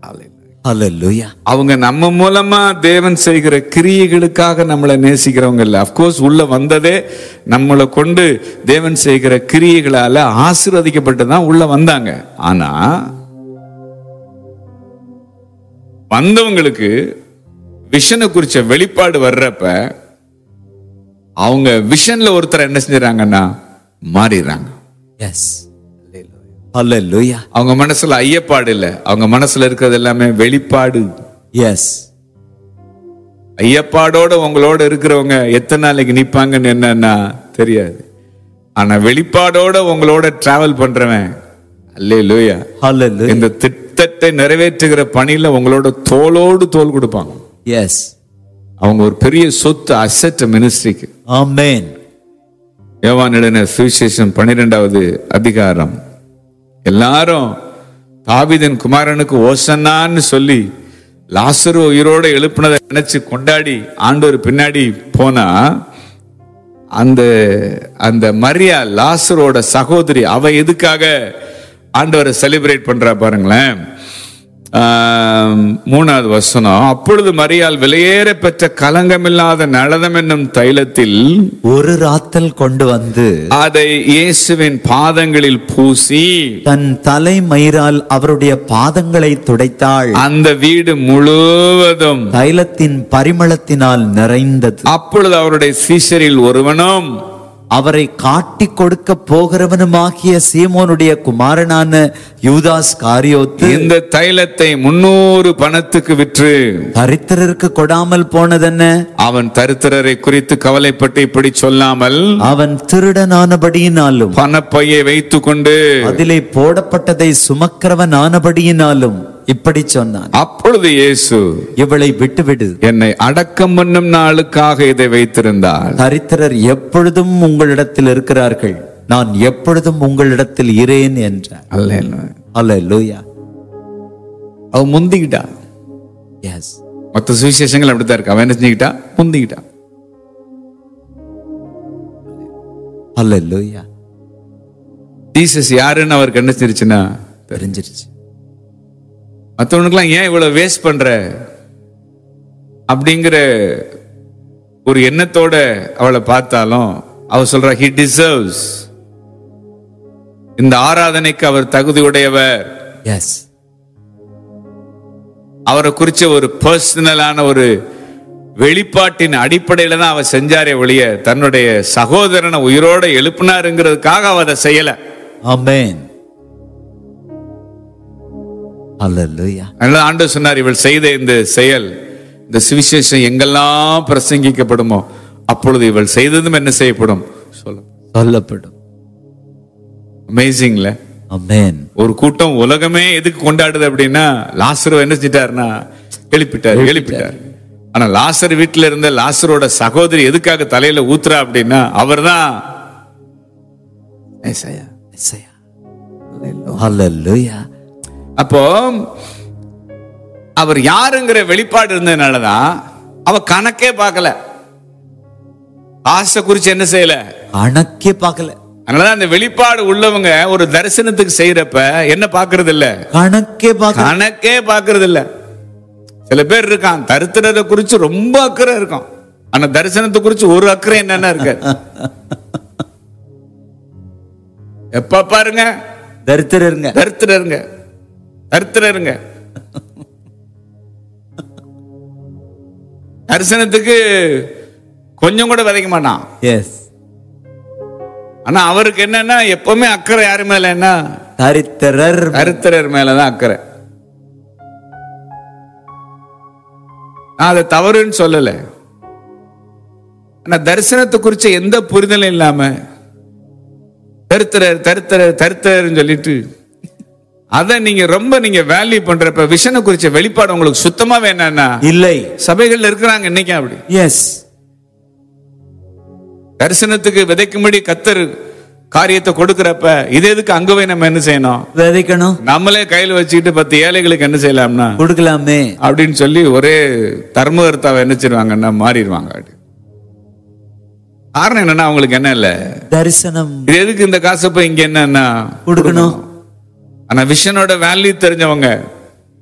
Hallelujah. அவங்க நம்ம மூலமா தேவன் செய்கிற கிரியைகளுக்காக நம்மளை நேசிக்கிறவங்க இல்ல அப்கோர்ஸ் உள்ள வந்ததே நம்மளை கொண்டு தேவன் செய்கிற கிரியைகளால ஆசீர்வதிக்கப்பட்டு தான் உள்ள வந்தாங்க ஆனா வந்தவங்களுக்கு விஷனை குறிச்ச வெளிப்பாடு வர்றப்ப அவங்க விஷன்ல ஒருத்தர் என்ன செஞ்சுறாங்கன்னா மாறிடுறாங்க Yes. Hallelujah. அவங்க மனசுல ஐயப்பாடு இல்ல அவங்க மனசுல இருக்கிறது எல்லாமே வெளிப்பாடு Yes. ஐயப்பாடோட உங்களோட இருக்கிறவங்க எத்தனை நாளைக்கு நிப்பாங்கன்னு என்னன்னா தெரியாது ஆனா வெளிப்பாடோட உங்களோட டிராவல் பண்றவன் அல்லே லூயா Hallelujah. இந்த திட்டத்தை நிறைவேற்றுகிற பணியில உங்களோட தோளோடு தோல் கொடுப்பாங்க Yes. அவங்க ஒரு பெரிய சொத்து அசட் மினிஸ்ட்ரிக்கு Amen. யோவானிடன சுவிசேஷம் பன்னிரெண்டாவது அதிகாரம் எல்லாரும் தாவீதின் குமாரனுக்கு ஓசன்னான்னு சொல்லி லாசரு உயிரோட எழுப்புனதை நினைச்சு கொண்டாடி ஆண்டவர் பின்னாடி போனா அந்த அந்த மரியா லாசரோட சகோதரி அவ எதுக்காக ஆண்டவரை செலிப்ரேட் பண்றா பாருங்களேன் ஆம், மூணாவது வசனம் அப்பொழுது மரியாள் விலையேற பெற்ற கலங்கமில்லாத நளதம் என்னும் தைலத்தில் ஒரு ராத்தல் கொண்டு வந்து அதை இயேசுவின் பாதங்களில் பூசி தன் தலை மயிரால் அவருடைய பாதங்களை துடைத்தாள் அந்த வீடு முழுவதும் தைலத்தின் பரிமளத்தினால் நிறைந்தது அப்பொழுது அவருடைய சீஷரில் ஒருவனும் அவரை காட்டிக் கொடுக்க போகிறவனுமாகிய சீமோனுடைய குமாரனான யூதாஸ் காரியோத்து இந்த தைலத்தை முன்னூறு பணத்துக்கு விற்று தரித்திரருக்கு கொடாமல் போனதென்ன அவன் தரித்திரரை குறித்து கவலைப்பட்டு இப்படி சொல்லாமல் அவன் திருடனானபடியினாலும் பணப்பையை வைத்துக் கொண்டு அதிலே போடப்பட்டதை சுமக்கிறவன் ஆனபடியினாலும் இப்படி சொன்னான் அப்பொழுது இயேசு இவளை விட்டுவிடு என்னை அடக்கம் பண்ணும் நாளுக்காக இதை வைத்திருந்தார் தரித்திரர் எப்பொழுதும் உங்களிடத்தில் இருக்கிறார்கள் நான் எப்பொழுதும் உங்களிடத்தில் இரேன் என்றார் அல்லேலூயா அவ முந்திக்கிட்டா எஸ் மற்ற சுவிசேஷங்கள் அப்படித்தான் இருக்கு அவன் என்ன செஞ்சுக்கிட்டா முந்திக்கிட்டா அல்லேலூயா ஜீசஸ் யாருன்னு அவருக்கு என்ன தெரிஞ்சுன்னா தெரிஞ்சிருச்சு மற்றவனுக்குலாம் ஏன் இவ்வளவு வேஸ்ட் பண்ற அப்படிங்கிற ஒரு எண்ணத்தோட அவளை பார்த்தாலும் அவ சொல்றா ஹி டிசர்வ்ஸ் இந்த ஆராதனைக்கு அவர் தகுதியுடையவர் எஸ் அவரை குறிச்ச ஒரு பர்சனலான ஒரு வெளிப்பாட்டின் அடிப்படையில தான் அவ செஞ்சாரே ஒழிய தன்னுடைய சகோதரனை உயிரோட எழுப்பினாருங்கிறதுக்காக அவ அதை செய்யல ஆமென் அல்லேலூயா அதனால ஆண்டவர் சொன்னார் இவள் செய்த இந்த செயல் இந்த சுவிசேஷம் எங்கெல்லாம் பிரசங்கிக்கப்படுமோ அப்பொழுது இவள் செய்ததும் என்ன செய்யப்படும் சொல்ல சொல்லப்படும் அமேசிங்ல ஆமென் ஒரு கூட்டம் உலகமே எதுக்கு கொண்டாடுது அப்படின்னா லாசரு என்ன செஞ்சிட்டாருன்னா எழுப்பிட்டார் எழுப்பிட்டார் ஆனா லாசர் வீட்டுல இருந்த லாசரோட சகோதரி எதுக்காக தலையில ஊத்துறா அப்படின்னா அவர்தான் ஏசாயா. எஸ்ஐயா அல்லேலூயா அப்போ அவர் யாருங்கிற வெளிப்பாடு இருந்ததுனாலதான் அவ கணக்கே பார்க்கல ஆசை குறிச்சு என்ன செய்யல கணக்கே பார்க்கல அதனாலதான் அந்த வெளிப்பாடு உள்ளவங்க ஒரு தரிசனத்துக்கு செய்யறப்ப என்ன பாக்குறது இல்ல கணக்கே பார்க்கல கணக்கே பாக்குறது இல்ல சில பேர் இருக்கான் தரித்திரத்தை குறிச்சு ரொம்ப அக்கறை இருக்கும் ஆனா தரிசனத்தை குறிச்சு ஒரு அக்கறை என்னன்னா இருக்கு எப்ப பாருங்க தரித்திரருங்க தரித்திரருங்க தரித்திரருங்க தரிசனத்துக்கு கொஞ்சம் கூட விதைக்க மாட்டான் எஸ் ஆனா அவருக்கு என்னன்னா எப்பவுமே அக்கறை யாரு மேல என்ன தரித்திரர் கருத்திரர் மேலதான் அக்கறை நான் அதை தவறுன்னு சொல்லல ஆனா தரிசனத்தை குறிச்ச எந்த புரிதலும் இல்லாம தருத்திரர் தருத்திரர் தருத்திரர்னு சொல்லிட்டு அதை நீங்க ரொம்ப நீங்க வேல்யூ பண்றப்ப விஷனை குறிச்ச வெளிப்பாடு உங்களுக்கு சுத்தமாவே என்னன்னா இல்லை சபைகள்ல இருக்கிறாங்க இன்னைக்கு அப்படி எஸ் தரிசனத்துக்கு விதைக்கும்படி கத்தர் காரியத்தை கொடுக்கறப்ப இது எதுக்கு அங்க போய் நம்ம என்ன செய்யணும் விதைக்கணும் நம்மளே கையில வச்சுக்கிட்டு பத்து ஏழைகளுக்கு என்ன செய்யலாம்னா கொடுக்கலாமே அப்படின்னு சொல்லி ஒரே தர்மகர்த்தாவை என்ன செய்வாங்கன்னா மாறிடுவாங்க அப்படி. காரணம் என்னன்னா அவங்களுக்கு என்ன இல்ல தரிசனம் இது எதுக்கு இந்த காசை போய் இங்க என்னன்னா கொடுக்கணும் ஆனா விஷனோட வேல்யூ தெரிஞ்சவங்க